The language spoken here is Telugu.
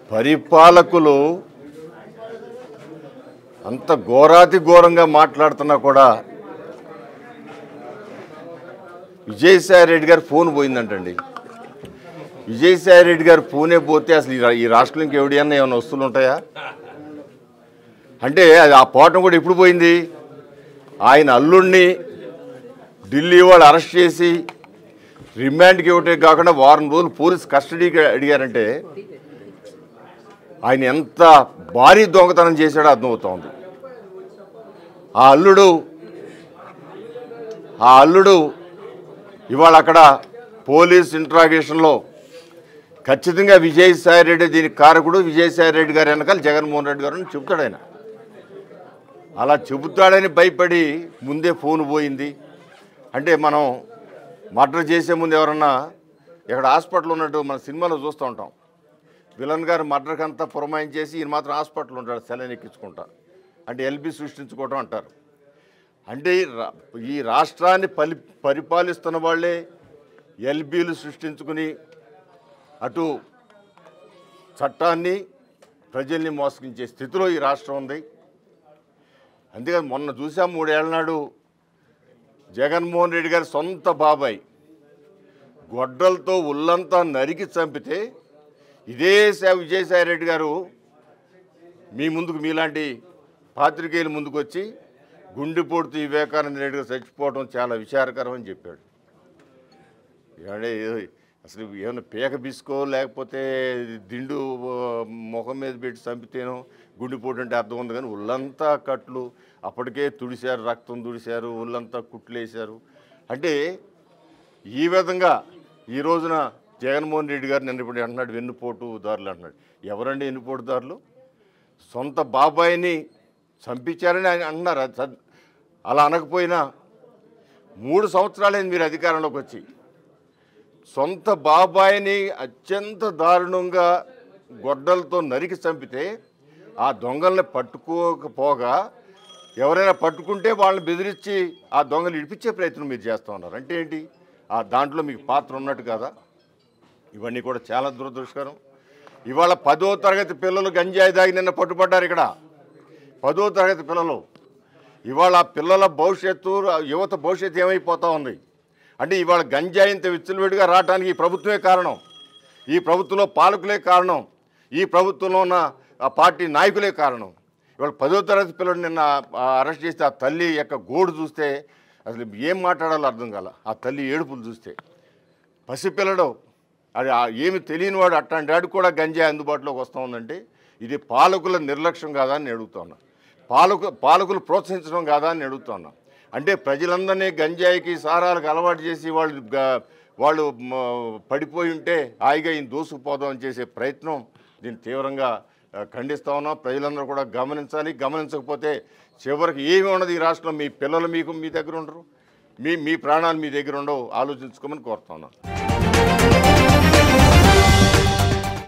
పరిపాలకులు అంత ఘోరాతి ఘోరంగా మాట్లాడుతున్నా కూడా విజయసాయి రెడ్డి గారి ఫోన్ పోయిందంటండి విజయసాయి రెడ్డి గారి ఫోనే పోతే అసలు ఈ రా- ఈ రాష్ట్రంలో ఇంకెవడియన్నా ఏమైనా వస్తువులు ఉంటాయా అంటే అది ఆ పోవటం కూడా ఎప్పుడు పోయింది ఆయన అల్లుడిని ఢిల్లీ వాళ్ళు అరెస్ట్ చేసి రిమాండ్కి ఇవ్వటే కాకుండా వారం రోజులు పోలీస్ కస్టడీకి అడిగారంటే ఆయన ఎంత భారీ దొంగతనం చేశాడో అర్థమవుతోంది ఆ అల్లుడు ఆ అల్లుడు ఇవాళ అక్కడ పోలీస్ ఇంట్రాగేషన్లో ఖచ్చితంగా విజయసాయి రెడ్డి దీనికి కారకుడు విజయసాయి రెడ్డి గారు వెనకాల జగన్మోహన్ రెడ్డి గారు అని చెప్తాడు ఆయన అలా చెబుతాడని భయపడి ముందే ఫోన్ పోయింది అంటే మనం మర్డర్ చేసే ముందు ఎవరన్నా ఇక్కడ హాస్పిటల్ ఉన్నట్టు మన సినిమాలో చూస్తూ ఉంటాం విలన్ గారు మర్డర్కి అంతా పురమాయించేసి ఈయన మాత్రం హాస్పిటల్ ఉంటాడు సెలైన్ ఎక్కించుకుంటా అంటే ఎల్బి సృష్టించుకోవటం అంటారు అంటే ఈ రా- ఈ రాష్ట్రాన్ని పలి పరిపాలిస్తున్న వాళ్ళే ఎల్బీలు సృష్టించుకుని అటు చట్టాన్ని ప్రజల్ని మోసగించే స్థితిలో ఈ రాష్ట్రం ఉంది అందుకని మొన్న చూసాం మూడేళ్ల నాడు జగన్మోహన్ రెడ్డి గారి సొంత బాబాయ్ గొడ్డలతో ఉల్లంతా నరికి చంపితే ఇదే సా- విజయసాయి రెడ్డి గారు మీ ముందుకు మీలాంటి పాత్రికేయుల ముందుకు వచ్చి గుండెపోటుతో వివేకానంద రెడ్డి గారు చచ్చిపోవడం చాలా విచారకరం అని చెప్పాడు ఏమంటే ఏ- అసలు ఏమైనా పీక బిసుకో లేకపోతే దిండు ఆ, ముఖం మీద పెట్టి చంపితేనో గుండెపోటు అంటే అర్థం ఉంది కానీ ఒళ్ళంతా కట్లు అప్పటికే తుడిశారు రక్తం తుడిశారు ఒళ్ళంతా కుట్లు వేశారు అంటే ఈ విధంగా ఈ రోజున జగన్మోహన్ రెడ్డి గారు నిన్న ఇప్పుడు అంటున్నాడు వెన్నుపోటు దారులు అంటున్నాడు ఎవరండి వెన్నుపోటు దారులు సొంత బాబాయిని చంపించారని ఆయన అంటున్నారు అది సద్- అలా అనకపోయినా మూడు సంవత్సరాలైంది మీరు అధికారంలోకి వచ్చి సొంత బాబాయిని అత్యంత దారుణంగా గొడ్డలతో నరికి చంపితే ఆ దొంగల్ని పట్టుకోకపోగా ఎవరైనా పట్టుకుంటే వాళ్ళని బెదిరించి ఆ దొంగలు ఇడిపించే ప్రయత్నం మీరు చేస్తూ ఉన్నారు అంటే ఏంటి ఆ దాంట్లో మీకు పాత్ర ఉన్నట్టు కదా ఇవన్నీ కూడా చాలా దురదృష్టకరం ఇవాళ పదో తరగతి పిల్లలు గంజాయి దాగి నిన్న పట్టుబడ్డారు ఇక్కడ పదో తరగతి పిల్లలు ఇవాళ ఆ పిల్లల భవిష్యత్తు యువత భవిష్యత్తు ఏమైపోతా ఉంది అంటే ఇవాళ గంజాయి ఇంత విచ్చలవిడిగా రావడానికి ఈ ప్రభుత్వమే కారణం ఈ ప్రభుత్వంలో పాలకులే కారణం ఈ ప్రభుత్వంలో ఉన్న ఆ పార్టీ నాయకులే కారణం ఇవాళ పదో తరగతి పిల్లడు నిన్న ఆ అరెస్ట్ చేస్తే ఆ తల్లి యొక్క గోడు చూస్తే అసలు ఏం మాట్లాడాలో అర్థం కాల ఆ తల్లి ఏడుపులు చూస్తే పసిపిల్లడు అది ఆ ఏమి తెలియని వాడు అట్లాంటి వాడు కూడా గంజాయి అందుబాటులోకి వస్తూ ఉందంటే ఇది పాలకుల నిర్లక్ష్యం కాదా అని అడుగుతున్నా పాలకు పాలకులు ప్రోత్సహించడం కాదా అని అడుగుతున్నా అంటే ప్రజలందరినీ గంజాయికి సారాలకు అలవాటు చేసి వాళ్ళు గ- వాళ్ళు మ, పడిపోయి ఉంటే హాయిగా ఈయన దోసుకుపోదాం అని చేసే ప్రయత్నం దీన్ని తీవ్రంగా ఆ, ఖండిస్తా ఉన్నాం ప్రజలందరూ కూడా గమనించాలి గమనించకపోతే చివరికి ఏమి ఉండదు ఈ రాష్ట్రంలో మీ పిల్లలు మీకు మీ దగ్గర ఉండరు మీ మీ ప్రాణాలు మీ దగ్గర ఉండవు ఆలోచించుకోమని కోరుతా ఉన్నాను